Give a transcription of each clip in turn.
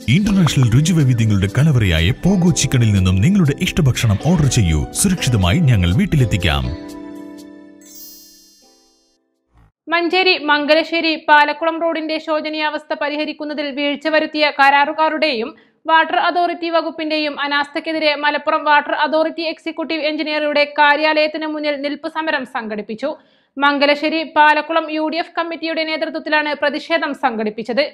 international രുചിവൈവിധ്യങ്ങളുടെ കലവറയായ pogo ചിക്കനിൽ നിന്നും നിങ്ങളുടെ ഇഷ്ടഭക്ഷണം ഓർഡർ ചെയ്യൂ സുരക്ഷിതമായി ഞങ്ങൾ വീട്ടിലെത്തിക്കാം മഞ്ചേരി മംഗലശ്ശേരി പാലക്കുളം റോഡിന്റെ ശോചനീയാവസ്ഥ പരിഹരിക്കുന്നതിൽ വീഴ്ച വരുത്തിയ കരാറുകാരുടെയും വാട്ടർ അതോറിറ്റി വകുപ്പിന്റെയും അനാസ്ഥയ്ക്കെതിരെ മലപ്പുറം വാട്ടർ അതോറിറ്റി എക്സിക്യൂട്ടീവ് എഞ്ചിനീയറുടെ കാര്യാലയത്തിന് മുന്നിൽ നിൽപ്പ് സമരം സംഘടിപ്പിച്ചു മംഗലശ്ശേരി പാലക്കുളം യു കമ്മിറ്റിയുടെ നേതൃത്വത്തിലാണ് പ്രതിഷേധം സംഘടിപ്പിച്ചത്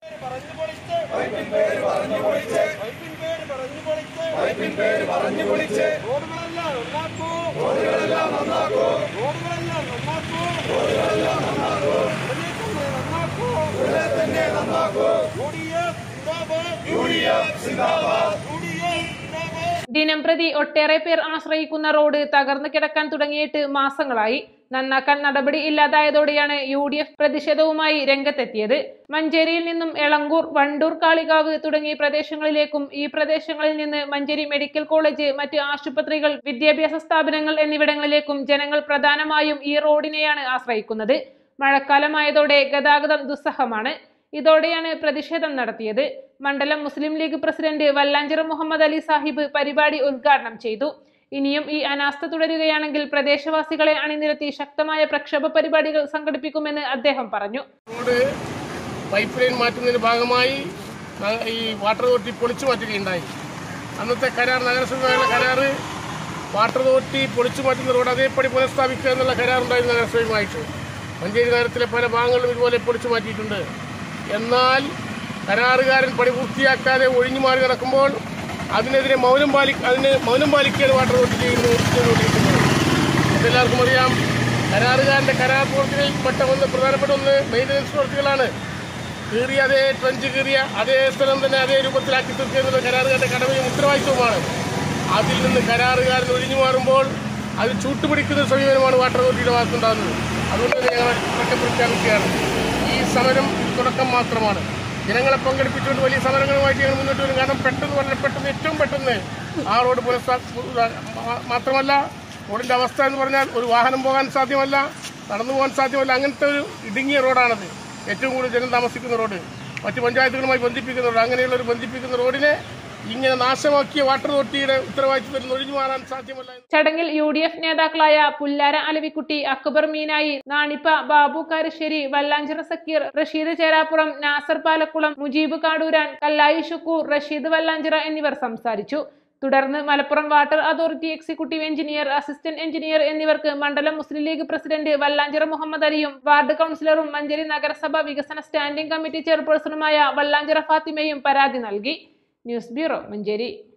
ദിനം പ്രതി ഒട്ടേറെ പേർ ആശ്രയിക്കുന്ന റോഡ് തകർന്നു കിടക്കാൻ തുടങ്ങിയിട്ട് മാസങ്ങളായി നന്നാക്കാൻ നടപടി ഇല്ലാതായതോടെയാണ് യു ഡി എഫ് പ്രതിഷേധവുമായി രംഗത്തെത്തിയത് മഞ്ചേരിയിൽ നിന്നും എളങ്കൂർ വണ്ടൂർ കാളികാവ് തുടങ്ങിയ പ്രദേശങ്ങളിലേക്കും ഈ പ്രദേശങ്ങളിൽ നിന്ന് മഞ്ചേരി മെഡിക്കൽ കോളേജ് മറ്റ് ആശുപത്രികൾ വിദ്യാഭ്യാസ സ്ഥാപനങ്ങൾ എന്നിവിടങ്ങളിലേക്കും ജനങ്ങൾ പ്രധാനമായും ഈ റോഡിനെയാണ് ആശ്രയിക്കുന്നത് മഴക്കാലമായതോടെ ഗതാഗതം ദുസ്സഹമാണ് ഇതോടെയാണ് പ്രതിഷേധം നടത്തിയത് മണ്ഡലം മുസ്ലിം ലീഗ് പ്രസിഡന്റ് വല്ലാഞ്ചിറ മുഹമ്മദ് അലി സാഹിബ് പരിപാടി ഉദ്ഘാടനം ചെയ്തു ഇനിയും ഈ അനാസ്ഥ തുടരുകയാണെങ്കിൽ പ്രദേശവാസികളെ അണിനിരത്തി ശക്തമായ പ്രക്ഷോഭ പരിപാടികൾ സംഘടിപ്പിക്കുമെന്ന് അദ്ദേഹം പറഞ്ഞു റോഡ് പൈപ്പ് ലൈൻ മാറ്റുന്നതിന്റെ ഭാഗമായി ന- ഈ വാട്ടർ അതോറിറ്റി പൊളിച്ചു മാറ്റുകയുണ്ടായി അന്നത്തെ കരാർ നഗരസഭയുടെ കരാറ് വാട്ടർ അതോറിറ്റി പൊളിച്ചു മാറ്റുന്ന റോഡ് അതേപടി പുനഃസ്ഥാപിക്കുക എന്നുള്ള കരാറുണ്ടായിരുന്നു നഗരസഭയുമായിട്ട് മഞ്ചേരി നഗരത്തിലെ പല ഭാഗങ്ങളും ഇതുപോലെ പൊളിച്ചു മാറ്റിയിട്ടുണ്ട് എന്നാൽ കരാറുകാരൻ പണി പൂർത്തിയാക്കാതെ ഒഴിഞ്ഞു മാറി നടക്കുമ്പോൾ അതിനെതിരെ മൗനം പാലി അതിന് മൗനം പാലിക്കുകയാണ് വാട്ടർ അതോറിറ്റി ചെയ്യുന്നത് ചെയ്തുകൊണ്ടിരിക്കുന്നത് അതെല്ലാവർക്കും അറിയാം കരാറുകാരന്റെ കരാർ പ്രവർത്തികളിൽ പെട്ട ഒന്ന് പ്രധാനപ്പെട്ട ഒന്ന് മെയിൻ്റനൻസ് പ്രവർത്തികളാണ് കീറിയ അതേ ട്രഞ്ച് കീറിയ അതേ സ്ഥലം തന്നെ അതേ രൂപത്തിലാക്കി തീർക്കുക എന്നത് കരാറുകാരന്റെ കടമയും ഉത്തരവാദിത്വവുമാണ് അതിൽ നിന്ന് കരാറുകാരൻ ഒഴിഞ്ഞു മാറുമ്പോൾ അത് ചൂട്ടുപിടിക്കുന്ന സമീപനമാണ് വാട്ടർ അതോറിറ്റിയുടെ ഭാഗത്തുണ്ടാകുന്നത് അതുകൊണ്ട് തന്നെ ഞങ്ങൾ ഉറക്കെ പ്രഖ്യാപിക്കുകയാണ് ഈ സമരം തുടക്കം മാത്രമാണ് ജനങ്ങളെ പങ്കെടുപ്പിച്ചുകൊണ്ട് വലിയ സമരങ്ങളുമായിട്ട് ഞങ്ങൾ മുന്നോട്ട് വരും കാരണം പെട്ടെന്ന് പറഞ്ഞാൽ പെട്ടെന്ന് ഏറ്റവും പെട്ടെന്ന് ആ റോഡ് പുനഃസ്ഥാ മാ- മാത്രമല്ല റോഡിന്റെ അവസ്ഥ എന്ന് പറഞ്ഞാൽ ഒരു വാഹനം പോകാൻ സാധ്യമല്ല നടന്നു പോകാൻ സാധ്യമല്ല അങ്ങനത്തെ ഒരു ഇടുങ്ങിയ റോഡാണത് ഏറ്റവും കൂടുതൽ ജനം താമസിക്കുന്ന റോഡ് മറ്റു പഞ്ചായത്തുകളുമായി ബന്ധിപ്പിക്കുന്ന റോഡ് അങ്ങനെയുള്ള ഒരു ബന്ധിപ്പിക്കുന്ന റോഡിനെ ഇങ്ങനെ നാശമാക്കിയ വാട്ടർ അതോറിറ്റിയുടെ ഉത്തരവാദിത്തത്തിൽ നിന്ന് ഒഴിഞ്ഞു മാറാൻ സാധ്യമല്ല എന്ന് ചടങ്ങിൽ യു ഡി എഫ് നേതാക്കളായ പുല്ലാര അലവിക്കുട്ടി അക്ബർ മീനായി നാണിപ്പ ബാബു കാരശ്ശേരി വല്ലാഞ്ചിറ സക്കീർ റഷീദ് ചേരാപ്പുറം നാസർ പാലക്കുളം മുജീബ് കാടൂരാൻ കല്ലായി ഷുക്കൂർ റഷീദ് വല്ലാഞ്ചിറ എന്നിവർ സംസാരിച്ചു തുടർന്ന് Malappuram water authority executive engineer assistant engineer എന്നിവർക്ക് മണ്ഡലം മുസ്ലിം ലീഗ് പ്രസിഡന്റ് വല്ലാഞ്ചിറ മുഹമ്മദ് അലിയും വാർഡ് കൗൺസിലറും മഞ്ചേരി നഗരസഭ വികസന സ്റ്റാൻഡിംഗ് കമ്മിറ്റി ചെയർപേഴ്സണുമായ വല്ലാഞ്ചിറ ഫാത്തിമയും പരാതി നൽകി ന്യൂസ് ബ്യൂറോ മഞ്ചേരി